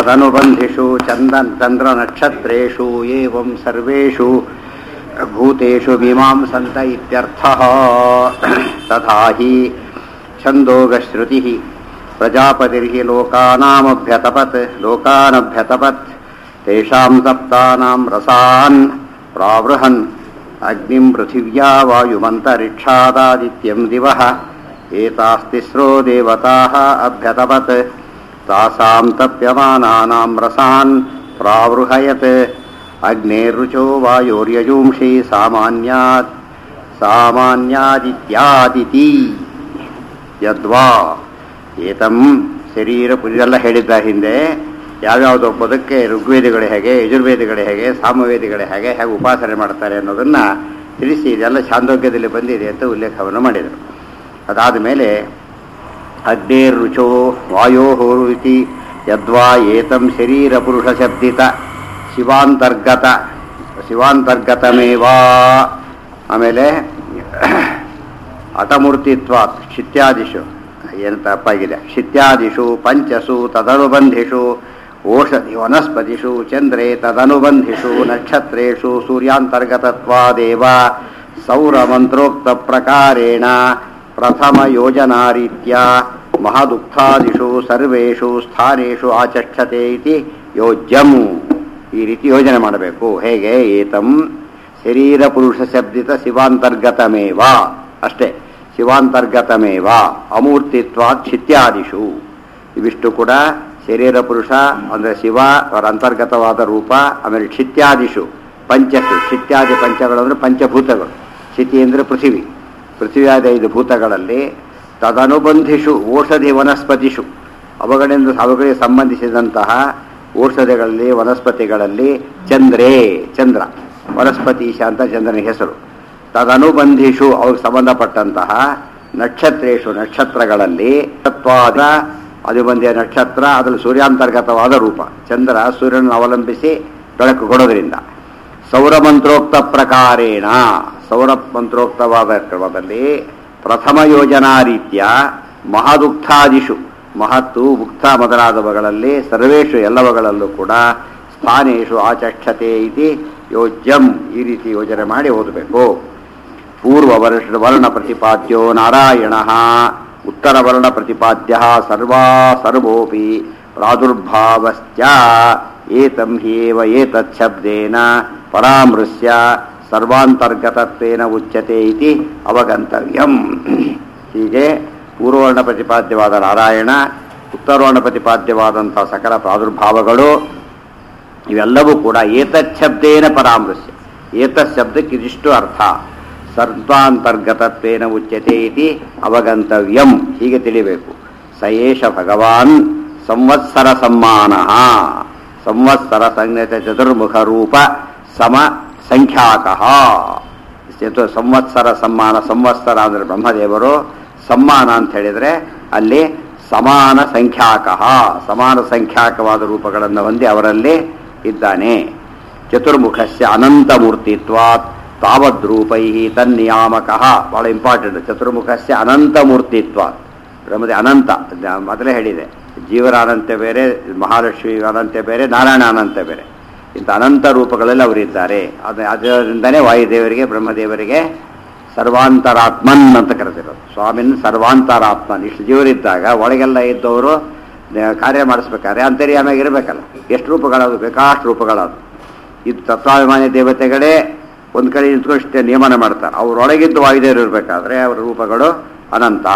तदनुबन्धिषु चन्दन् चन्द्रनक्षत्रेषु एवं सर्वेषु भूतेषु मीमांसन्त इत्यर्थः तथा हि छन्दोगश्रुतिः प्रजापतिर्हि लोकानामभ्यतपत् लोकानभ्यतपत् तेषां सप्तानां रसान् प्रावृहन् अग्निं पृथिव्या वायुमन्तरिक्षादादित्यं दिवः एतास्तिस्रो देवताः अभ्यतपत् तासां तप्यमानानां रसान् प्रावृहयत् अग्नेरुचो वायोर्यजूंषि सामान्यात् ಸಾಮಾನ್ಯಾದಿತ್ಯಾದಿತಿ ಯದ್ವಾ ಏತಂ ಶರೀರ ಇದೆಲ್ಲ ಹೇಳಿದ್ದ ಹಿಂದೆ ಯಾವ್ಯಾವುದೋ ಪದಕ್ಕೆ ಋಗ್ವೇದಿಗಳು ಹೇಗೆ ಯಜುರ್ವೇದಿಗಳು ಹೇಗೆ ಸಾಮವೇದಿಗಳು ಹೇಗೆ ಹೇಗೆ ಉಪಾಸನೆ ಮಾಡ್ತಾರೆ ಅನ್ನೋದನ್ನು ತಿಳಿಸಿ ಇದೆಲ್ಲ ಛಾಂದೋಗ್ಯದಲ್ಲಿ ಬಂದಿದೆ ಅಂತ ಉಲ್ಲೇಖವನ್ನು ಮಾಡಿದರು ಅದಾದ ಮೇಲೆ ಅಗ್ನೇರ್ರುಚೋ ವಾಯೋಹೋರುತಿ ಯದ್ವಾ ಏತಂ ಶರೀರ ಪುರುಷ ಶಬ್ದಿತ ಶಿವಾಂತರ್ಗತ ಶಿವಾಂತರ್ಗತಮೇವಾ ಆಮೇಲೆ ಹಠಮೂರ್ತಿತ್ವ ಶಿತ್ಯಾದಿಷು ಏನು ತಪ್ಪಾಗಿದೆ ಶಿತ್ಯಾದಿಷು ಪಂಚಸು ತದನುಬಂಧಿಷು ಓಷಧಿ ವನಸ್ಪತಿಷು ಚಂದ್ರೇ ತದನುಬಂಧಿಷು ನಕ್ಷತ್ರೇಷು ಸೂರ್ಯಾಂತರ್ಗತತ್ವಾದೇವ ಸೌರಮಂತ್ರೋಕ್ತ ಪ್ರಕಾರೇಣ ಪ್ರಥಮ ಯೋಜನಾರೀತ್ಯ ಮಹದುಕ್ತಾದಿಷು ಸರ್ವೇಷು ಸ್ಥಾನೇಷು ಆಚಕ್ಷತೆ ಇತಿ ಯೋಜ್ಯಂ ಈ ರೀತಿ ಯೋಜನೆ ಮಾಡಬೇಕು ಹೇಗೆ ಏತಂ ಶರೀರ ಪುರುಷ ಶಬ್ದಿತ ಶಿವಾಂತರ್ಗತಮೇವ ಅಷ್ಟೇ ಶಿವಾಂತರ್ಗತಮೇವ ಅಮೂರ್ತಿತ್ವಾತ್ ಶಿತ್ಯಾದಿಷು ಇವಿಷ್ಟು ಕೂಡ ಶರೀರ ಪುರುಷ ಅಂದರೆ ಶಿವ ಅವರ ಅಂತರ್ಗತವಾದ ರೂಪ ಆಮೇಲೆ ಕ್ಷಿತ್ಯಾದಿಷು ಪಂಚಸು ಕ್ಷಿತ್ಯಾದಿ ಪಂಚಗಳು ಅಂದರೆ ಪಂಚಭೂತಗಳು ಶಿತಿ ಅಂದರೆ ಪೃಥಿವಿ ಪೃಥ್ವಿಯಾದ ಐದು ಭೂತಗಳಲ್ಲಿ ತದನುಬಂಧಿಷು ಔಷಧಿ ವನಸ್ಪತಿಷು ಅವುಗಳಿಂದ ಅವುಗಳಿಗೆ ಸಂಬಂಧಿಸಿದಂತಹ ಔಷಧಿಗಳಲ್ಲಿ ವನಸ್ಪತಿಗಳಲ್ಲಿ ಚಂದ್ರೇ ಚಂದ್ರ ವನಸ್ಪತೀಶ ಅಂತ ಚಂದ್ರನ ಹೆಸರು ತದನುಬಂಧಿಷು ಅವ್ರಿಗೆ ಸಂಬಂಧಪಟ್ಟಂತಹ ನಕ್ಷತ್ರೇಶು ನಕ್ಷತ್ರಗಳಲ್ಲಿ ತತ್ವಾದ ಅನುಬಂಧಿಯ ನಕ್ಷತ್ರ ಅದರಲ್ಲಿ ಸೂರ್ಯಾಂತರ್ಗತವಾದ ರೂಪ ಚಂದ್ರ ಸೂರ್ಯನ ಅವಲಂಬಿಸಿ ಬೆಳಕು ಕೊಡೋದ್ರಿಂದ ಸೌರಮಂತ್ರೋಕ್ತ ಪ್ರಕಾರೇಣ ಸೌರ ಮಂತ್ರೋಕ್ತವಾದ ಕ್ರಮದಲ್ಲಿ ಪ್ರಥಮ ಯೋಜನಾ ರೀತ್ಯ ಮಹದುಕ್ತಾದಿಷು ಮಹತ್ತು ಮುಕ್ತ ಮೊದಲಾದವುಗಳಲ್ಲಿ ಸರ್ವೇಷು ಎಲ್ಲವುಗಳಲ್ಲೂ ಕೂಡ ಸ್ಥಾನೇಶು ಆಚಕ್ಷತೆ ಇತಿ ಯೋಜ್ಯಂ ಈ ರೀತಿ ಯೋಜನೆ ಮಾಡಿ ಓದಬೇಕು ಪೂರ್ವ ವರ್ಷ ವರ್ಣ ಪ್ರತಿಪಾದ್ಯೋ ನಾರಾಯಣ ಉತ್ತರ ವರ್ಣ ಪ್ರತಿಪಾದ್ಯ ಸರ್ವಾ ಸರ್ವೋಪಿ ಪ್ರಾದುರ್ಭಾವಶ್ಚ ಏತಂ ಹ್ಯೇವ ಏತಚ್ಛಬ್ದೇನ ಪರಾಮೃಶ್ಯ ಸರ್ವಾಂತರ್ಗತತ್ವೇನ ಉಚ್ಯತೆ ಇತಿ ಅವಗಂತವ್ಯಂ ಹೀಗೆ ಪೂರ್ವವರ್ಣ ಪ್ರತಿಪಾದ್ಯವಾದ ನಾರಾಯಣ ಉತ್ತರವರ್ಣ ಪ್ರತಿಪಾದ್ಯವಾದಂಥ ಸಕಲ ಪ್ರಾದುರ್ಭಾವಗಳು ಇವೆಲ್ಲವೂ ಕೂಡ ಏತಚ್ಛಬ್ದೇನ ಪರಾಮೃಶ್ಯ ಏತತ್ ಶಬ್ದಕ್ಕೆ ಇದಿಷ್ಟು ಅರ್ಥ ಸರ್ವಾಂತರ್ಗತತ್ವೇನ ಉಚ್ಯತೆ ಇತಿ ಅವಗಂತವ್ಯಂ ಹೀಗೆ ತಿಳಿಬೇಕು ಸ ಏಷ ಭಗವಾನ್ ಸಂವತ್ಸರ ಸಮ್ಮಾನ ಸಂವತ್ಸರ ಸಂಜ್ಞತ ಚತುರ್ಮುಖ ರೂಪ ಸಮ ಸಂಖ್ಯಾಕ ಚತು ಸಂವತ್ಸರ ಸಮ್ಮಾನ ಸಂವತ್ಸರ ಅಂದರೆ ಬ್ರಹ್ಮದೇವರು ಸಮ್ಮಾನ ಅಂತ ಹೇಳಿದರೆ ಅಲ್ಲಿ ಸಮಾನ ಸಂಖ್ಯಾಕ ಸಮಾನ ಸಂಖ್ಯಾಕವಾದ ರೂಪಗಳನ್ನು ಹೊಂದಿ ಅವರಲ್ಲಿ ಇದ್ದಾನೆ ಚತುರ್ಮುಖಸ್ಯ ಅನಂತ ಮೂರ್ತಿತ್ವಾತ್ ತಾವದ್ರೂಪೈ ತನ್ನಿಯಾಮಕ ಬಹಳ ಇಂಪಾರ್ಟೆಂಟ್ ಚತುರ್ಮುಖಸ್ಯ ಅನಂತ ಮೂರ್ತಿತ್ವಾತ್ ಬ್ರಹ್ಮದೇ ಅನಂತ ಮೊದಲೇ ಹೇಳಿದೆ ಜೀವರ ಅನಂತ ಬೇರೆ ಮಹಾಲಕ್ಷ್ಮಿ ಅನಂತ ಬೇರೆ ನಾರಾಯಣ ಅನಂತ ಬೇರೆ ಇಂಥ ಅನಂತ ರೂಪಗಳಲ್ಲಿ ಅವರಿದ್ದಾರೆ ಅದು ಅದರಿಂದನೇ ವಾಯುದೇವರಿಗೆ ಬ್ರಹ್ಮದೇವರಿಗೆ ಸರ್ವಾಂತರಾತ್ಮನ್ ಅಂತ ಕರೆದಿರೋದು ಸ್ವಾಮಿನ್ ಸರ್ವಾಂತರಾತ್ಮನ್ ಇಷ್ಟು ಜೀವರಿದ್ದಾಗ ಒಳಗೆಲ್ಲ ಇದ್ದವರು ಕಾರ್ಯ ಮಾಡಿಸ್ಬೇಕಾದ್ರೆ ಅಂತರ್ಯಾಮಾಗಿ ಇರಬೇಕಲ್ಲ ಎಷ್ಟು ರೂಪಗಳದು ಬೇಕಾಷ್ಟು ರೂಪಗಳದು ಇದು ತತ್ವಾಭಿಮಾನಿ ದೇವತೆಗಳೇ ಒಂದು ಕಡೆ ನಿಂತ್ಕೊಂಡು ನಿಯಮನ ಮಾಡ್ತಾರೆ ಅವರೊಳಗಿದ್ದು ವಾಯುದೇವರು ಇರಬೇಕಾದ್ರೆ ಅವರ ರೂಪಗಳು ಅನಂತ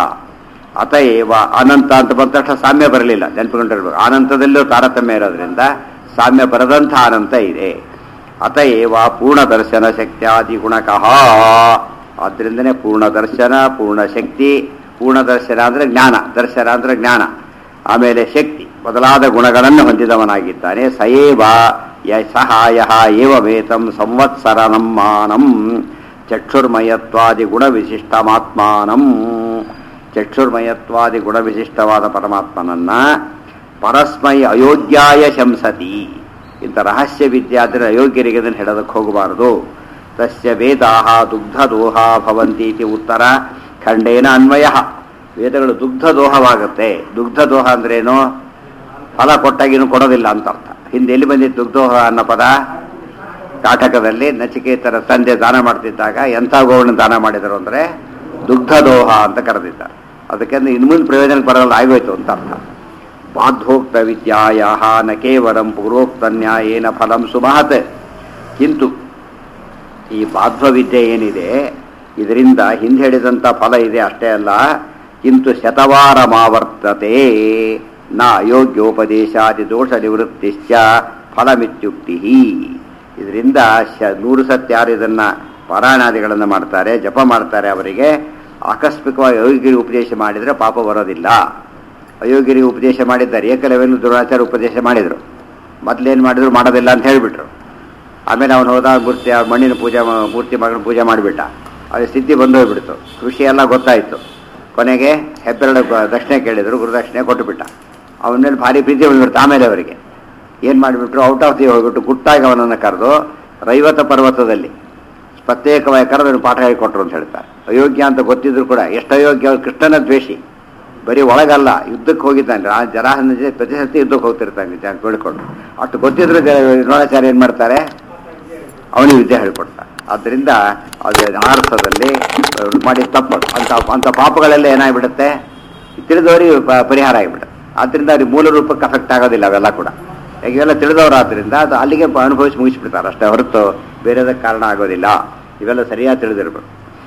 ಅತಏವ ಅನಂತ ಅಂತ ಬಂದ ತಕ್ಷಣ ಸಾಮ್ಯ ಬರಲಿಲ್ಲ ನೆನಪುಕೊಂಡಿರ್ಬೇಕು ಅನಂತದಲ್ಲೂ ತಾರತಮ್ಯ ಇರೋದ್ರಿಂದ ಸಾಮ್ಯ ಬರದಂಥ ಅನಂತ ಇದೆ ಅತಏವ ಪೂರ್ಣ ದರ್ಶನ ಶಕ್ತಿಯಾದಿ ಗುಣಕಃ ಆದ್ದರಿಂದನೇ ಪೂರ್ಣ ದರ್ಶನ ಪೂರ್ಣ ಶಕ್ತಿ ಪೂರ್ಣ ದರ್ಶನ ಅಂದರೆ ಜ್ಞಾನ ದರ್ಶನ ಅಂದರೆ ಜ್ಞಾನ ಆಮೇಲೆ ಶಕ್ತಿ ಮೊದಲಾದ ಗುಣಗಳನ್ನು ಹೊಂದಿದವನಾಗಿದ್ದಾನೆ ಸಯೇವ ಯ ಸಹಾಯ ಏವಮೇತಂ ಸಂವತ್ಸರ ನಮ್ಮಾನಂ ಚಕ್ಷುರ್ಮಯತ್ವಾದಿ ಗುಣವಿಶಿಷ್ಟಮಾತ್ಮಾನಂ ಚಕ್ಷುರ್ಮಯತ್ವಾದಿ ಗುಣವಿಶಿಷ್ಟವಾದ ಪರಮಾತ್ಮನನ್ನ ಪರಸ್ಮೈ ಅಯೋಗ್ಯಾಯ ಶಂಸತಿ ಇಂಥ ರಹಸ್ಯ ವಿದ್ಯಾದ್ರೆ ಅಯೋಗ್ಯರಿಗೆ ಅದನ್ನು ಹೇಳೋದಕ್ಕೆ ಹೋಗಬಾರದು ತಸ್ಯ ವೇದಾ ದುಗ್ಧದೋಹ ಭವಂತಿ ಇತಿ ಉತ್ತರ ಖಂಡೇನ ಅನ್ವಯ ವೇದಗಳು ದುಗ್ಧ ದೋಹವಾಗುತ್ತೆ ದುಗ್ಧ ದೋಹ ಅಂದ್ರೇನು ಫಲ ಕೊಟ್ಟಾಗಿನೂ ಕೊಡೋದಿಲ್ಲ ಅಂತ ಅರ್ಥ ಹಿಂದೆ ಎಲ್ಲಿ ಬಂದಿತ್ತು ದುಗ್ಧೋಹ ಅನ್ನೋ ಪದ ಕಾಟಕದಲ್ಲಿ ನಚಿಕೇತರ ತಂದೆ ದಾನ ಮಾಡ್ತಿದ್ದಾಗ ಎಂಥ ಗೋವನ್ನು ದಾನ ಮಾಡಿದರು ಅಂದರೆ ದುಗ್ಧದೋಹ ಅಂತ ಕರೆದಿದ್ದಾರೆ ಅದಕ್ಕೆ ಇನ್ನು ಮುಂದೆ ಪ್ರಯೋಜನಕ್ಕೆ ಬರಲ್ಲ ಆಗೋಯ್ತು ಅಂತ ಅರ್ಥ ಬಾಧ್ಯೋಕ್ತ ವಿದ್ಯಾಯ ನ ಕೇವಲಂ ಪೂರ್ವೋಕ್ತ ನ್ಯಾಯೇನ ಫಲಂ ಸುಮಹತ್ ಕಿಂತು ಈ ಬಾಧ್ವ ವಿದ್ಯೆ ಏನಿದೆ ಇದರಿಂದ ಹಿಂದೆ ಹೇಳಿದಂಥ ಫಲ ಇದೆ ಅಷ್ಟೇ ಅಲ್ಲ ಕಿಂತು ಶತವಾರಮಾವರ್ತತೆ ನ ಅಯೋಗ್ಯೋಪದೇಶಾದಿ ದೋಷ ನಿವೃತ್ತಿಶ್ಚ ಫಲಮಿತ್ಯುಕ್ತಿ ಇದರಿಂದ ಶ ನೂರು ಸತ್ಯ ಯಾರು ಇದನ್ನು ಪಾರಾಯಣಾದಿಗಳನ್ನು ಮಾಡ್ತಾರೆ ಜಪ ಮಾಡ್ತಾರೆ ಅವರಿಗೆ ಆಕಸ್ಮಿಕವಾಗಿ ಅಯೋಗ್ಯರಿಗೆ ಉಪದೇಶ ಮಾಡಿದರೆ ಪಾಪ ಬರೋದಿಲ್ಲ ಅಯೋಗ್ಯರಿಗೆ ಉಪದೇಶ ಮಾಡಿದ್ದಾರೆ ಏಕಲವ್ಯನು ದುರಾಚಾರ ಉಪದೇಶ ಮಾಡಿದರು ಮೊದಲೇನು ಮಾಡಿದ್ರು ಮಾಡೋದಿಲ್ಲ ಅಂತ ಹೇಳಿಬಿಟ್ರು ಆಮೇಲೆ ಅವನು ಹೋದ ಮೂರ್ತಿ ಆ ಮಣ್ಣಿನ ಪೂಜೆ ಮಾ- ಮೂರ್ತಿ ಮಗನ ಪೂಜೆ ಮಾಡಿಬಿಟ್ಟ ಅದು ಸ್ಥಿತಿ ಬಂದು ಹೋಗ್ಬಿಡ್ತು ಕೃಷಿ ಎಲ್ಲ ಗೊತ್ತಾಯಿತು ಕೊನೆಗೆ ಹೆಬ್ಬೆರಡು ಗ- ದಕ್ಷಿಣೆ ಕೇಳಿದ್ರು ಗುರುದಕ್ಷಿಣೆ ಕೊಟ್ಟುಬಿಟ್ಟ ಅವನ ಮೇಲೆ ಭಾರಿ ಪ್ರೀತಿ ಬಂದ್ಬಿಡ್ತು ಆಮೇಲೆ ಅವರಿಗೆ ಏನು ಮಾಡಿಬಿಟ್ರು ಔಟ್ ಆಫ್ ದಿ ಹೋಗ್ಬಿಟ್ಟು ಗುಟ್ಟಾಗಿ ಅವನನ್ನು ಕರೆದು ರೈವತ ಪರ್ವತದಲ್ಲಿ ಪ್ರತ್ಯೇಕವಾಗಿ ಕರೆದು ಅವ್ನು ಪಾಠ ಹೇಳಿಕೊಟ್ರು ಅಂತ ಹೇಳ್ತಾರೆ ಅಯೋಗ್ಯ ಅಂತ ಗೊತ್ತಿದ್ರು ಕೂಡ ಎಷ್ಟು ಅಯೋಗ್ಯ ಅವ್ನು ಕೃಷ್ಣನ ದ್ವೇಷಿ ಬರೀ ಒಳಗಲ್ಲ ಯುದ್ಧಕ್ಕೆ ಹೋಗಿದ್ದಾನೆ ರಾ ಜರಾಹನ ಜೊತೆ ಪ್ರತಿ ಸತಿ ಯುದ್ಧಕ್ಕೆ ಹೋಗ್ತಿರ್ತಾನೆ ಜನ ಬೆಳ್ಕೊಂಡು ಅಷ್ಟು ಗೊತ್ತಿದ್ರು ದ್ರೋಣಾಚಾರ್ಯ ಏನು ಮಾಡ್ತಾರೆ ಅವನಿಗೆ ವಿದ್ಯೆ ಹೇಳ್ಕೊಡ್ತಾರೆ ಆದ್ದರಿಂದ ಅದು ಆರ್ಥದಲ್ಲಿ ಮಾಡಿ ತಪ್ಪದು ಅಂತ ಅಂಥ ಪಾಪಗಳೆಲ್ಲ ಏನಾಗ್ಬಿಡುತ್ತೆ ತಿಳಿದವರಿಗೆ ಪ- ಪರಿಹಾರ ಆಗಿಬಿಡುತ್ತೆ ಆದ್ದರಿಂದ ಅವ್ರಿಗೆ ಮೂಲ ರೂಪಕ್ಕೆ ಅಫೆಕ್ಟ್ ಆಗೋದಿಲ್ಲ ಅವೆಲ್ಲ ಕೂಡ ಈಗ ಇವೆಲ್ಲ ತಿಳಿದವರಾದ್ರಿಂದ ಅದು ಅಲ್ಲಿಗೆ ಪ- ಅನುಭವಿಸಿ ಮುಗಿಸ್ಬಿಡ್ತಾರೆ ಅಷ್ಟೇ ಹೊರತು ಬೇರೆದಕ್ಕೆ ಕಾರಣ ಆಗೋದಿಲ್ಲ ಇವೆಲ್ಲ ಸರಿಯಾಗಿ ತಿಳಿದಿರ್ಬೇಕು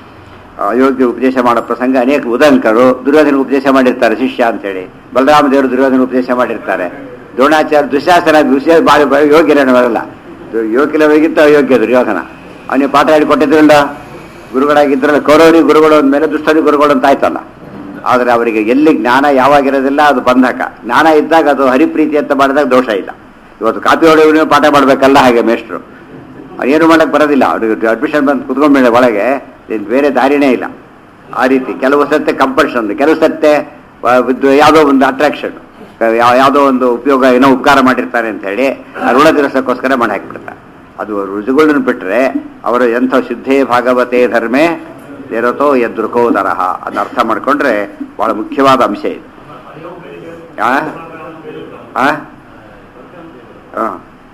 ಅಯೋಗ್ಯ ಉಪದೇಶ ಮಾಡೋ ಪ್ರಸಂಗ ಅನೇಕ ಉದಂಕರು ದುರ್ಯೋಧನ ಉಪದೇಶ ಮಾಡಿರ್ತಾರೆ ಶಿಷ್ಯ ಅಂತೇಳಿ ಬಲರಾಮ ದೇವರು ದುರ್ಯೋಧನ ಉಪದೇಶ ಮಾಡಿರ್ತಾರೆ ದ್ರೋಣಾಚಾರ್ಯ ದುಶಾಸನ ದುಶ್ಯ ಬಾಳಿ ಬಾಳಿ ಯೋಗ್ಯರಲ್ಲ ಯೋಗ್ಯಲವರಿಗಿಂತ ಅಯೋಗ್ಯ ದುರ್ಯೋಧನ ಅವನಿಗೆ ಪಾಠ ಹೇಳಿಕೊಟ್ಟಿದ್ರಲ್ಲ ಗುರುಗಳಾಗಿದ್ರಲ್ಲ ಕೌರವರಿಗೆ ಗುರುಗಳು ಅಂದಮೇಲೆ ದುಷ್ಟರಿಗೆ ಗುರುಗಳು ಅಂತ ಆಯ್ತಲ್ಲ ಆದರೆ ಅವರಿಗೆ ಎಲ್ಲಿ ಜ್ಞಾನ ಯಾವಾಗಿರೋದಿಲ್ಲ ಅದು ಬಂಧಕ ಜ್ಞಾನ ಇದ್ದಾಗ ಅದು ಹರಿಪ್ರೀತಿ ಅಂತ ಮಾಡಿದಾಗ ದೋಷ ಇಲ್ಲ ಇವತ್ತು ಕಾಪಿ ಹೊಡೆಯವನೇ ಪಾಠ ಮಾಡಬೇಕಲ್ಲ ಹಾಗೆ ಮೇಷ್ಟ್ರು ಏನು ಮಾಡಕ್ಕೆ ಬರೋದಿಲ್ಲ ಅವ್ರಿಗೆ ಅಡ್ಮಿಷನ್ ಬಂದು ಕುತ್ಕೊಂಡ್ಮೇಲೆ ಒಳಗೆ ಇನ್ ಬೇರೆ ದಾರಿನೇ ಇಲ್ಲ ಆ ರೀತಿ ಕೆಲವು ಸತ್ತೆ ಕಂಪಲ್ಷನ್ ಕೆಲವು ಸತ್ತೆ ಆ, ಇದು ಯಾವುದೋ ಒಂದು ಅಟ್ರಾಕ್ಷನ್ ಯಾವುದೋ ಒಂದು ಉಪಯೋಗ ಏನೋ ಉಪಕಾರ ಮಾಡಿರ್ತಾರೆ ಅಂತ ಹೇಳಿ ಆ ಋಣ ತೀರಿಸೋಕ್ಕೋಸ್ಕರ ಮಾಡಿ ಹಾಕಿಬಿಡ್ತಾರೆ ಅದು ರುಜುಗಳನ್ನ ಬಿಟ್ಟರೆ ಅವರು ಎಂಥ ಶುದ್ಧೇ ಭಾಗವತೆ ಧರ್ಮೇ ಇರತೋ ಎದ್ರುಕೋ ತರಹ ಅದನ್ನ ಅರ್ಥ ಮಾಡ್ಕೊಂಡ್ರೆ ಬಹಳ ಮುಖ್ಯವಾದ ಅಂಶ ಇದು ಆ? ಆ? ಆ.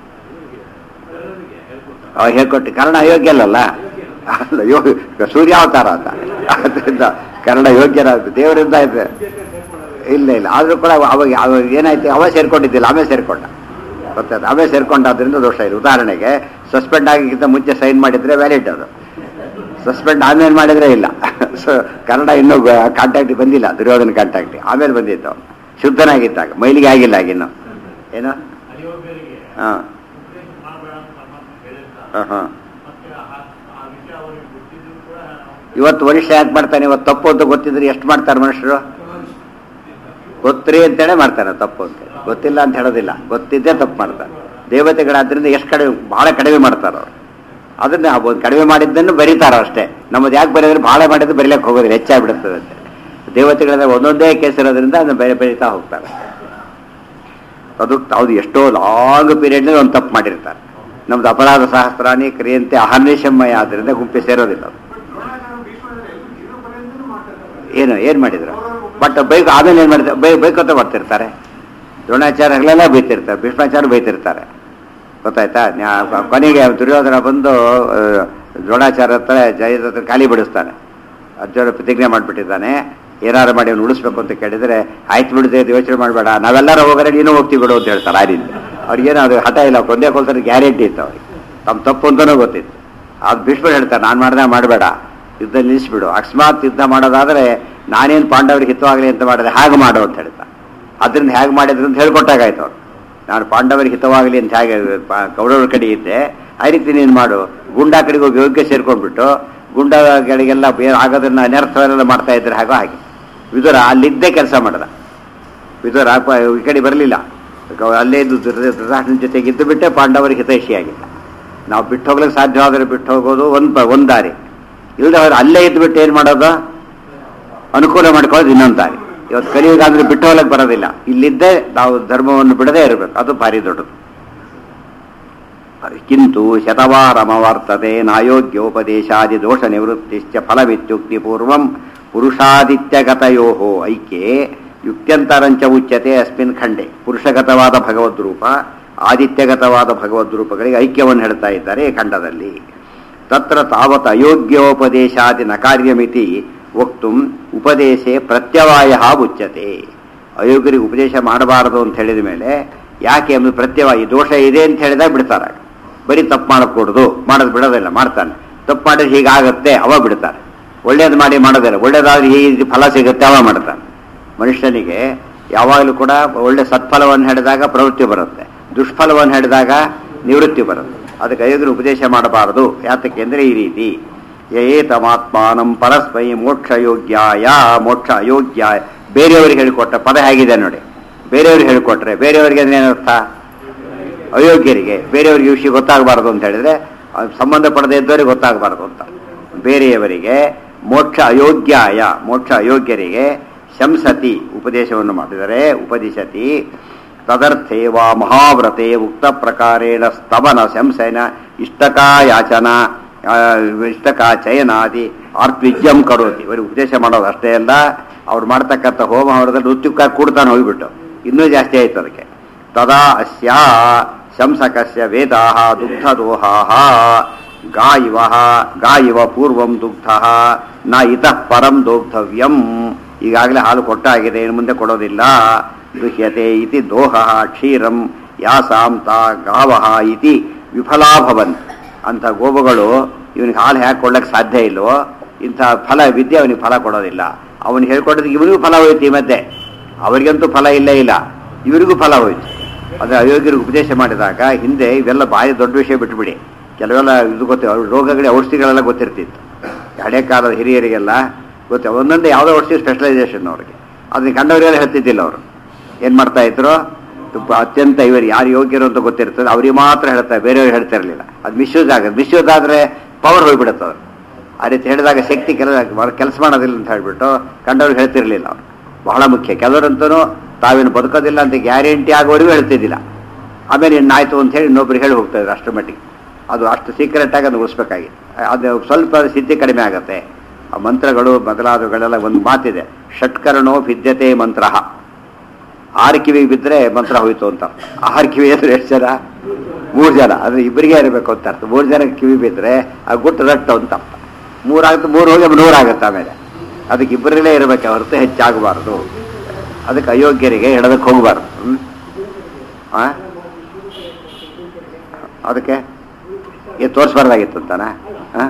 ಅವ ಹೇಳ್ಕೊಟ್ಟು ಕನ್ನಡ ಅಯೋಗ್ಯ ಅಲ್ಲಲ್ಲ ಅಲ್ಲ ಯೋ ಸೂರ್ಯಾವತಾರ ಅಂತ ಅದರಿಂದ ಕನ್ನಡ ಯೋಗ್ಯರ ದೇವರಿಂದ ಇದೆ ಇಲ್ಲ ಇಲ್ಲ ಆದರೂ ಕೂಡ ಅವ- ಅವಾಗ ಅವಾಗ ಏನಾಯ್ತು ಅವ ಸೇರ್ಕೊಂಡಿದ್ದಿಲ್ಲ ಆಮೇಲೆ ಸೇರ್ಕೊಂಡ ಗೊತ್ತಾಯ್ತು ಆಮೇಲೆ ಸೇರ್ಕೊಂಡಾದ್ರಿಂದ ದೋಷ ಇಲ್ಲ ಉದಾಹರಣೆಗೆ ಸಸ್ಪೆಂಡ್ ಆಗಿಕ್ಕಿಂತ ಮುಂಚೆ ಸೈನ್ ಮಾಡಿದ್ರೆ ವ್ಯಾಲಿಡ್ ಅದು ಸಸ್ಪೆಂಡ್ ಆಮೇಲೆ ಮಾಡಿದ್ರೆ ಇಲ್ಲ ಸೊ ಕನ್ನಡ ಇನ್ನೂ ಕಾಂಟ್ಯಾಕ್ಟ್ ಬಂದಿಲ್ಲ ದುರ್ಯೋಧನ ಕಾಂಟ್ಯಾಕ್ಟ್ ಆಮೇಲೆ ಬಂದಿತ್ತು ಅವ್ನು. ಶುದ್ಧನಾಗಿದ್ದಾಗ ಮೈಲಿಗೆ ಆಗಿಲ್ಲ ಆಗಿನ್ನು ಏನು ಅಯೋಗ್ಯರಿಗೆ ಹಾಂ ಉಪದೇಶ ಮಾಡಬೇಡ ಅಂತ ಪರಮಾತ್ಮ ಹೇಳಿರ್ತಾರೆ ಹಾಂ ಹಾಂ ಮತ್ತೆ ಆ- ಆ ವಿಷಯ ಅವರಿಗೆ ಗೊತ್ತಿದ್ರು ಕೂಡ ಅವ್ನು ಇವತ್ತು ವರಿಷ್ಠ ಯಾಕೆ ಮಾಡ್ತಾನೆ ಇವತ್ತು ತಪ್ಪು ಅಂತ ಗೊತ್ತಿದ್ರೆ ಎಷ್ಟು ಮಾಡ್ತಾರೆ ಮನುಷ್ಯರು ಗೊತ್ತ್ರಿ ಅಂತೇಳಿ ಮಾಡ್ತಾನೆ ತಪ್ಪು ಅಂತ ಗೊತ್ತಿಲ್ಲ ಅಂತ ಹೇಳೋದಿಲ್ಲ ಗೊತ್ತಿದ್ದೇ ತಪ್ಪು ಮಾಡ್ತಾರೆ ದೇವತೆಗಳಾದ್ರಿಂದ ಎಷ್ಟು ಕಡಿಮೆ ಬಹಳ ಕಡಿಮೆ ಮಾಡ್ತಾರೆ ಅವರು ಅದನ್ನ ಆ ಒಂದು ಕಡಿಮೆ ಮಾಡಿದ್ದನ್ನು ಬರೀತಾರ ಅಷ್ಟೇ ನಮ್ಮದು ಯಾಕೆ ಬರೆದ್ರೆ ಬಹಳ ಮಾಡಿದ್ದು ಬರೀಲಿಕ್ಕೆ ಹೋಗೋದಿಲ್ಲ ಹೆಚ್ಚಾಗ್ಬಿಡುತ್ತದೆ ಅಂತ ದೇವತೆಗಳ ಒಂದೊಂದೇ ಕೇಸ್ ಇರೋದ್ರಿಂದ ಅದನ್ನ ಬೇರೆ ಬೆಳೀತಾ ಹೋಗ್ತಾರೆ ಅದು ಅವ್ರು ಎಷ್ಟೋ ಲಾಂಗ್ ಪೀರಿಯಡ್ನಲ್ಲಿ ಒಂದು ತಪ್ಪು ಮಾಡಿರ್ತಾರೆ ನಮ್ದು ಅಪರಾಧ ಸಹಸ್ರಾಣಿ ಕ್ರಿಯಂತೆ ಅಹರ್ನಿಶಮಯ ಆದ್ರಿಂದ ಗುಂಪೆ ಸೇರೋದಿಲ್ಲ ಅದು ಏನು ಏನು ಮಾಡಿದ್ರು ಬಟ್ ಬೈಕ್ ಆಮೇಲೆ ಏನು ಮಾಡಿದ್ರು ಬೈ ಬೈಕೋತ ಬರ್ತಿರ್ತಾರೆ ದ್ರೋಣಾಚಾರ್ಯಗಳೆಲ್ಲ ಬೈತಿರ್ತಾರೆ ಭೀಷ್ಮಾಚಾರ್ಯ ಬೈತಿರ್ತಾರೆ ಗೊತ್ತಾಯ್ತಾ ನ್ಯಾ- ಕೊನೆಗೆ ದುರ್ಯೋಧನ ಬಂದು ಆ, ದ್ರೋಣಾಚಾರ್ಯ ಹತ್ರ ಜಯದ ಹತ್ರ ಖಾಲಿ ಬಿಡಿಸ್ತಾನೆ ಅರ್ಜುನ ಪ್ರತಿಜ್ಞೆ ಮಾಡಿಬಿಟ್ಟಿದ್ದಾನೆ ಏನಾರು ಮಾಡಿ ಅವ್ನು ಉಳಿಸ್ಬೇಕು ಅಂತ ಕೇಳಿದ್ರೆ ಆಯ್ತು ಬಿಡುತ್ತೆ ಯೋಚನೆ ಮಾಡಬೇಡ ನಾವೆಲ್ಲರೂ ಹೋಗೋರೆ ನೀನು ಹೋಗ್ತೀವಿ ಬಿಡು ಅಂತ ಹೇಳ್ತಾರೆ ಆ ರೀತಿ ಅವ್ರಿಗೇನು ಅದು ಹಠ ಇಲ್ಲ ಕೊಂದೇ ಕೊಲ್ತಾರೆ ಗ್ಯಾರಂಟಿ ಇತ್ತು ಅವ್ರಿಗೆ ತಮ್ಮ ತಪ್ಪು ಅಂತಲೂ ಗೊತ್ತಿತ್ತು ಅದು ಭೀಷ್ಮ ಹೇಳ್ತಾರೆ ನಾನು ಮಾಡ್ದೆ ಮಾಡಬೇಡ ಯುದ್ಧ ನಿಲ್ಲಿಸ್ಬಿಡು ಅಕಸ್ಮಾತ್ ಯುದ್ಧ ಮಾಡೋದಾದ್ರೆ ನಾನೇನು ಪಾಂಡವರಿಗೆ ಹಿತವಾಗಲಿ ಅಂತ ಮಾಡಿದೆ ಹಾಗೆ ಮಾಡು ಅಂತ ಹೇಳ್ತಾ ಅದರಿಂದ ಹೇಗೆ ಮಾಡಿದ್ರು ಅಂತ ಹೇಳ್ಕೊಟ್ಟಾಗಾಯ್ತು ಅವ್ರು ನಾನು ಪಾಂಡವರಿಗೆ ಹಿತವಾಗಲಿ ಅಂತ ಹೇಗೆ ಪಾ- ಕೌರವರ ಕಡೆ ಇದ್ದೆ ಆ ರೀತಿ ನೀನು ಮಾಡು ಗುಂಡಾ ಕಡೆಗೆ ಹೋಗಿ ಯೋಗ್ಯ ಸೇರ್ಕೊಂಡ್ಬಿಟ್ಟು ಗುಂಡಗಳಿಗೆಲ್ಲ ಬೇರೆ ಆಗೋದನ್ನ ಅನರ್ಥವನ್ನೆಲ್ಲ ಮಾಡ್ತಾ ಇದ್ರೆ ಹಾಗೋ ಹಾಗೆ ವಿದುರ ಅಲ್ಲಿದ್ದೇ ಕೆಲಸ ಮಾಡ್ದ ವಿದುರ ಪ- ಈ ಕಡೆ ಬರಲಿಲ್ಲ ಅಲ್ಲೇ ಇದ್ದು ಧೃತ- ಧೃತರಾಷ್ಟ್ರನ ಜೊತೆಗೆ ಇದ್ದು ಬಿಟ್ಟೆ ಪಾಂಡವರಿಗೆ ಹಿತೈಷಿಯಾಗಿಲ್ಲ ನಾವು ಬಿಟ್ಟು ಹೋಗ್ಲಿಕ್ಕೆ ಸಾಧ್ಯವಾದರೆ ಬಿಟ್ಟು ಹೋಗೋದು ಒಂದು ಒಂದು ದಾರಿ ಇಲ್ಲದೆ ಅವ್ರು ಅಲ್ಲೇ ಇದ್ದುಬಿಟ್ಟು ಏನು ಮಾಡೋದು ಅನುಕೂಲ ಮಾಡ್ಕೊಳ್ಳೋದು ಇನ್ನೊಂದು ದಾರಿ ಇವತ್ತು ಕಲಿಯುಗ ಅಂದ್ರೆ ಬಿಟ್ಟು ಹೋಗ್ಲಿಕ್ಕೆ ಬರೋದಿಲ್ಲ ಇಲ್ಲಿದ್ದೇ ನಾವು ಧರ್ಮವನ್ನು ಬಿಡದೇ ಇರಬೇಕು ಅದು ಭಾರಿ ದೊಡ್ಡದು ಕಿಂತು ಶತವಾರಮವರ್ತತೆ ನಾಯೋಗ್ಯೋಪದೇಶಾದಿ ದೋಷ ನಿವೃತ್ತಿಶ್ಚ ಫಲವಿತ್ಯುಕ್ತಿ ಪೂರ್ವಂ ಪುರುಷಾದಿತ್ಯಗತಯೋ ಐಕ್ಯೆ ಯುಕ್ತ್ಯಂತರಂಚ ಉಚ್ಯತೆ ಅಸ್ಮಿನ್ ಖಂಡೆ ಪುರುಷಗತವಾದ ಭಗವದ್ ರೂಪ ಆದಿತ್ಯಗತವಾದ ಭಗವದ್ ರೂಪಗಳಿಗೆ ಐಕ್ಯವನ್ನು ಹೇಳ್ತಾ ಇದ್ದಾರೆ ಈ ಖಂಡದಲ್ಲಿ ತತ್ರ ತಾವತ್ ಅಯೋಗ್ಯೋಪದೇಶಾದಿ ನಕಾರ್ಯಮಿತಿ ವಕ್ತು ಉಪದೇಶೆ ಪ್ರತ್ಯವಾಯ ಉಚ್ಯತೆ ಅಯೋಗ್ಯರಿಗೆ ಉಪದೇಶ ಮಾಡಬಾರದು ಅಂತ ಹೇಳಿದ ಮೇಲೆ ಯಾಕೆ ಎಂಬುದು ಪ್ರತ್ಯವಾಯಿ ದೋಷ ಇದೆ ಅಂತ ಹೇಳಿದಾಗ ಬಿಡ್ತಾರೆ ಬರೀ ತಪ್ಪು ಮಾಡக்கூಡುದು ಮಾಡೋದು ಬಿಡೋದಿಲ್ಲ ಮಾಡ್ತಾನೆ ತಪ್ಪು ಮಾಡಿದ್ರೆ ಹೀಗಾಗತ್ತೆ ಅವ ಬಿಡ್ತಾರೆ ಒಳ್ಳೇದು ಮಾಡಿ ಮಾಡೋದಿಲ್ಲ ಒಳ್ಳೇದಾದ್ರೆ ಈ ಫಲ ಸಿಗುತ್ತೆ ಅವ ಮಾಡ್ತಾನೆ ಮನುಷ್ಯನಿಗೆ ಯಾವಾಗಲೂ ಕೂಡ ಒಳ್ಳೆ ಸತ್ಫಲವನ್ನು ಹೇಳಿದಾಗ ಪ್ರವೃತ್ತಿ ಬರುತ್ತೆ ದುಷ್ಫಲವನ್ನು ಹೇಳಿದಾಗ ನಿವೃತ್ತಿ ಬರುತ್ತೆ ಅದಕ್ಕೆ ಅಯೋಗ್ಯರು ಉಪದೇಶ ಮಾಡಬಾರದು ಯಾತಕ್ಕೆ ಅಂದರೆ ಈ ರೀತಿ ಏತಮಾತ್ಮಾನಂ ಪರಸ್ಮೈ ಮೋಕ್ಷ ಯೋಗ್ಯಾಯ ಮೋಕ್ಷ ಅಯೋಗ್ಯ ಬೇರೆಯವ್ರಿಗೆ ಹೇಳಿಕೊಟ್ಟ ಪದ ಹೇಗಿದೆ ನೋಡಿ ಬೇರೆಯವ್ರಿಗೆ ಹೇಳಿಕೊಟ್ರೆ ಬೇರೆಯವರಿಗೆ ಏನರ್ಥ ಅಯೋಗ್ಯರಿಗೆ ಬೇರೆಯವರಿಗೆ ವಿಷಯ ಗೊತ್ತಾಗಬಾರದು ಅಂತ ಹೇಳಿದ್ರೆ ಅದು ಸಂಬಂಧಪಡದೇ ಇದ್ದವರಿಗೆ ಗೊತ್ತಾಗಬಾರದು ಅಂತ ಬೇರೆಯವರಿಗೆ ಮೋಕ್ಷ ಅಯೋಗ್ಯಾಯ ಮೋಕ್ಷ ಅಯೋಗ್ಯರಿಗೆ ಶಂಸತಿ ಉಪದೇಶವನ್ನು ಮಾಡಿದರೆ ಉಪದಿಶತಿ ತದರ್ಥೇ ವಾ ಮಹಾವ್ರತೆ ಉಕ್ತ ಪ್ರಕಾರೇಣ ಸ್ತವನ ಶಂಸನ ಇಷ್ಟಕಾ ಯಾಚನ ಆ, ಇಷ್ಟಕಾ ಚಯನಾದಿ ಆರ್ತ್ವಿಜ್ಯಂ ಕರೋತಿ ಇವರಿಗೆ ಉಪದೇಶ ಮಾಡೋದು ಅಷ್ಟೇ ಅಲ್ಲ ಅವ್ರು ಮಾಡ್ತಕ್ಕಂಥ ಹೋಮ ಹೊರದಲ್ಲಿ ಋತ್ಯುಕ ಕೂಡ್ತಾನೆ ಹೋಗ್ಬಿಟ್ಟು ಇನ್ನೂ ಜಾಸ್ತಿ ಆಯ್ತು ಅದಕ್ಕೆ ತದಾ ಅಸ್ಯ ಶಂಸಕಸ್ಯ ವೇದಾಹ ದುಗ್ಧದೋಹಾಹ ಗಾ ಇವ ಗಾ ಇವ ಪೂರ್ವಂ ದುಗ್ಧ ನ ಇತಃ ಪರಂ ದೋಗ್ಧವ್ಯಂ ಈಗಾಗಲೇ ಹಾಲು ಕೊಟ್ಟಾಗಿದೆ ಇನ್ನು ಮುಂದೆ ಕೊಡೋದಿಲ್ಲ ದುಹ್ಯತೆ ಇತಿ ದೋಹ ಕ್ಷೀರಂ ಯಾಸಾಂ ತಾ ಗಾವಹ ಇತಿ ವಿಫಲಾಭವನ್ ಅಂಥ ಗೋವುಗಳು ಇವನಿಗೆ ಹಾಲು ಹೇಗೆ ಕೊಡ್ಲಿಕ್ಕೆ ಸಾಧ್ಯ ಇಲ್ವೋ ಇಂಥ ಫಲ ವಿದ್ಯೆ ಅವನಿಗೆ ಫಲ ಕೊಡೋದಿಲ್ಲ ಅವನು ಹೇಳ್ಕೊಡೋದಕ್ಕೆ ಇವನಿಗೂ ಫಲ ಹೋಯ್ತು ಈ ಮಧ್ಯೆ ಅವರಿಗಂತೂ ಫಲ ಇಲ್ಲೇ ಇಲ್ಲ ಇವರಿಗೂ ಫಲ ಹೋಯ್ತು ಆದರೆ ಅಯೋಗ್ಯರಿಗೆ ಉಪದೇಶ ಮಾಡಿದಾಗ ಹಿಂದೆ ಇವೆಲ್ಲ ಭಾರಿ ದೊಡ್ಡ ವಿಷಯ ಬಿಟ್ಬಿಡಿ ಕೆಲವೆಲ್ಲ ಇದು ಗೊತ್ತ ರೋಗಗಳಿಗೆ ಔಷಧಿಗಳೆಲ್ಲ ಗೊತ್ತಿರ್ತಿತ್ತು ಹಳೆ ಕಾಲದ ಹಿರಿಯರಿಗೆಲ್ಲ ಗೊತ್ತ ಒಂದೊಂದು ಯಾವುದೋ ಔಷಧಿ ಸ್ಪೆಷಲೈಸೇಷನ್ ಅವ್ರಿಗೆ ಅದನ್ನ ಕಂಡವರಿಗೆಲ್ಲ ಹೇಳ್ತಿದ್ದಿಲ್ಲ ಅವರು ಏನು ಮಾಡ್ತಾ ಇದ್ರು ತುಂಬ ಅತ್ಯಂತ ಇವರು ಯಾರು ಯೋಗ್ಯರು ಅಂತ ಗೊತ್ತಿರ್ತದೆ ಅವ್ರಿಗೆ ಮಾತ್ರ ಹೇಳ್ತಾರೆ ಬೇರೆಯವ್ರಿಗೆ ಹೇಳ್ತಾ ಇರಲಿಲ್ಲ ಅದು ಮಿಸ್ಯೂಸ್ ಆಗುತ್ತೆ ಮಿಸ್ಯೂಸ್ ಆದರೆ ಪವರ್ ಹೋಗ್ಬಿಡುತ್ತೆ ಅದು ಆ ರೀತಿ ಹೇಳಿದಾಗ ಶಕ್ತಿ ಕೆಲ ಕೆಲಸ ಮಾಡೋದಿಲ್ಲ ಅಂತ ಹೇಳ್ಬಿಟ್ಟು ಕಂಡವ್ರಿಗೆ ಹೇಳ್ತಿರ್ಲಿಲ್ಲ ಅವರು ಬಹಳ ಮುಖ್ಯ ಕೆಲವರಂತೂ ತಾವೇನು ಬದುಕೋದಿಲ್ಲ ಅಂತ ಗ್ಯಾರಂಟಿ ಆಗೋವರೆಗೂ ಹೇಳ್ತಿದ್ದಿಲ್ಲ ಆಮೇಲೆ ಇನ್ನಾಯ್ತು ಅಂತ ಹೇಳಿ ಇನ್ನೊಬ್ರಿಗೆ ಹೇಳಿ ಹೋಗ್ತಾ ಇದ್ರು ಅಷ್ಟರ ಮಟ್ಟಿಗೆ ಅದು ಅಷ್ಟು ಸೀಕ್ರೆಟ್ ಆಗಿ ಅದು ಉಳಿಸ್ಬೇಕಾಗಿ ಅದು ಸ್ವಲ್ಪ ಸಿದ್ಧಿ ಕಡಿಮೆ ಆಗುತ್ತೆ ಆ ಮಂತ್ರಗಳು ಬದಲಾದವುಗಳೆಲ್ಲ ಒಂದು ಮಾತಿದೆ ಷಟ್ಕರಣೋ ಭಿದ್ಯತೆ ಮಂತ್ರ ಆರು ಕಿವಿಗೆ ಬಿದ್ದರೆ ಮಂತ್ರ ಹೋಯ್ತು ಅಂತ ಆರು ಕಿವಿ ಅಂದ್ರೆ ಎಷ್ಟು ಜನ ಮೂರು ಜನ ಅಂದ್ರೆ ಇಬ್ಬರಿಗೆ ಇರಬೇಕು ಅಂತ ಅರ್ಥ ಮೂರು ಜನ ಕಿವಿ ಬಿದ್ದರೆ ಆ ಗುಟ್ಟು ರಟ್ಟು ಅಂತ ಅರ್ಥ ಮೂರಾಗುತ್ತೆ ಮೂರು ಹೋಗಿ ನೂರಾಗುತ್ತೆ ಆಮೇಲೆ ಅದಕ್ಕೆ ಇಬ್ಬರಲ್ಲೇ ಇರಬೇಕು ಹೊರತು ಹೆಚ್ಚಾಗಬಾರ್ದು ಅದಕ್ಕೆ ಅಯೋಗ್ಯರಿಗೆ ಹಿಡದಕ್ಕೆ ಹೋಗಬಾರ್ದು ಹ್ಮ್? ಆ? ಅದಕ್ಕೆ ಇದು ತೋರಿಸ್ಬಾರ್ದಾಗಿತ್ತು ಅಂತಾನ ಆ?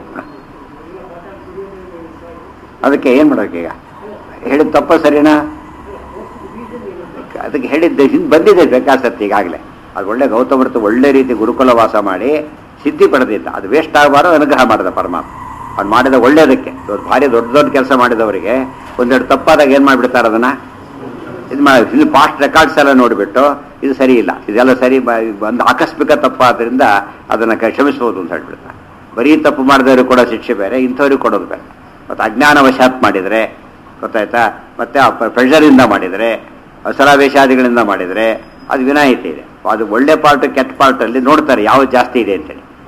ಅದಕ್ಕೆ ಏನು ಮಾಡೋಕೆ ಹೇಳಿದ ತಪ್ಪ ಸರಿನಾ ಅದಕ್ಕೆ ಹೇಳಿದ್ದೆ ಹಿಂದೆ ಬಂದಿದೆ ಬೇಕಾಸತ್ತು ಈಗಾಗಲೇ ಅದು ಒಳ್ಳೆ ಗೌತಮರ್ತು ಒಳ್ಳೆ ರೀತಿ ಗುರುಕುಲ ವಾಸ ಮಾಡಿ ಸಿದ್ಧಿ ಪಡೆದಿದ್ದ ಅದು ವೇಸ್ಟ್ ಆಗಬಾರ್ದು ಅನುಗ್ರಹ ಮಾಡಿದ ಪರಮಾತ್ಮ ಅವ್ನು ಮಾಡಿದ ಒಳ್ಳೇದಕ್ಕೆ ಇವತ್ತು ಭಾರಿ ದೊಡ್ಡ ದೊಡ್ಡ ಕೆಲಸ ಮಾಡಿದವರಿಗೆ ಒಂದೆರಡು ತಪ್ಪಾದಾಗ ಏನು ಮಾಡಿಬಿಡ್ತಾರೆ ಅದನ್ನ ಇದು ಮಾಡಿ ಇಲ್ಲಿ ಪಾಸ್ಟ್ ರೆಕಾರ್ಡ್ಸ್ ಎಲ್ಲ ನೋಡಿಬಿಟ್ಟು ಇದು ಸರಿ ಇಲ್ಲ ಇದೆಲ್ಲ ಸರಿ ಬ- ಒಂದು ಆಕಸ್ಮಿಕ ತಪ್ಪಾದ್ರಿಂದ ಅದನ್ನು ಕ- ಕ್ಷಮಿಸ್ಬೋದು ಅಂತ ಹೇಳ್ಬಿಡ್ತಾರೆ ಬರೀ ತಪ್ಪು ಮಾಡಿದವರು ಕೂಡ ಶಿಕ್ಷೆ ಬೇರೆ ಇಂಥವ್ರಿಗೆ ಕೊಡೋದು ಬೇರೆ ಮತ್ತು ಅಜ್ಞಾನವಶಾತ್ ಮಾಡಿದರೆ ಗೊತ್ತಾಯ್ತಾ ಮತ್ತೆ ಆ ಪ್ರೆಷರಿಂದ ಮಾಡಿದರೆ ಅಸರಾವೇಶಾದಿಗಳಿಂದ ಮಾಡಿದರೆ ಅದು ವಿನಾಯಿತಿ ಇದೆ ಅದು ಒಳ್ಳೆ ಪಾರ್ಟ್ ಕೆಟ್ಟ ಪಾರ್ಟಲ್ಲಿ ನೋಡ್ತಾರೆ ಯಾವ್ದು ಜಾಸ್ತಿ ಇದೆ ಅಂತೇಳಿ